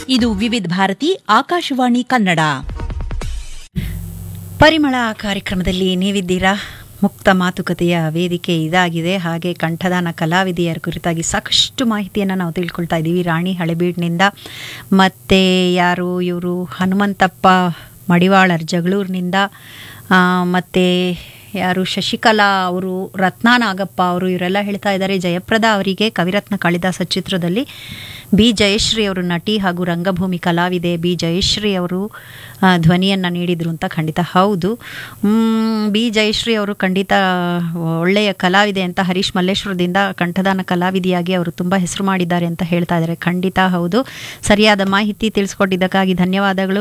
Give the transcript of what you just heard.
ಇದು ವಿವಿಧ ಭಾರತಿ ಆಕಾಶವಾಣಿ ಕನ್ನಡ ಪರಿಮಳ ಕಾರ್ಯಕ್ರಮದಲ್ಲಿ ನೀವಿದ್ದೀರಾ ಮುಕ್ತ ಮಾತುಕತೆಯ ವೇದಿಕೆ ಇದಾಗಿದೆ ಹಾಗೆ ಕಂಠದಾನ ಕಲಾವಿದೆಯರ ಕುರಿತಾಗಿ ಸಾಕಷ್ಟು ಮಾಹಿತಿಯನ್ನು ನಾವು ತಿಳ್ಕೊಳ್ತಾ ಇದ್ದೀವಿ ರಾಣಿ ಹಳೆಬೀಡಿನಿಂದ ಮತ್ತು ಯಾರು ಇವರು ಹನುಮಂತಪ್ಪ ಮಡಿವಾಳರ್ ಜಗಳೂರಿನಿಂದ ಮತ್ತು ಯಾರು ಶಶಿಕಲಾ ಅವರು ರತ್ನಾ ನಾಗಪ್ಪ ಅವರು ಇವರೆಲ್ಲ ಹೇಳ್ತಾ ಇದ್ದಾರೆ ಜಯಪ್ರದ ಅವರಿಗೆ ಕವಿರತ್ನ ಕಾಳಿದಾಸ ಚಿತ್ರದಲ್ಲಿ ಬಿ ಜಯಶ್ರೀ ಅವರು ನಟಿ ಹಾಗೂ ರಂಗಭೂಮಿ ಕಲಾವಿದೆ ಬಿ ಜಯಶ್ರೀ ಅವರು ಆ, ಧ್ವನಿಯನ್ನು ನೀಡಿದರು ಅಂತ ಖಂಡಿತ ಹೌದು ಮ್, ಬಿ ಜಯಶ್ರೀ ಅವರು ಖಂಡಿತ ಒಳ್ಳೆಯ ಕಲಾವಿದೆ ಅಂತ ಹರೀಶ್ ಮಲ್ಲೇಶ್ವರದಿಂದ ಕಂಠದಾನ ಕಲಾವಿದೆಯಾಗಿ ಅವರು ತುಂಬ ಹೆಸರು ಮಾಡಿದ್ದಾರೆ ಅಂತ ಹೇಳ್ತಾ ಇದ್ದಾರೆ ಖಂಡಿತ ಹೌದು ಸರಿಯಾದ ಮಾಹಿತಿ ತಿಳಿಸ್ಕೊಟ್ಟಿದ್ದಕ್ಕಾಗಿ ಧನ್ಯವಾದಗಳು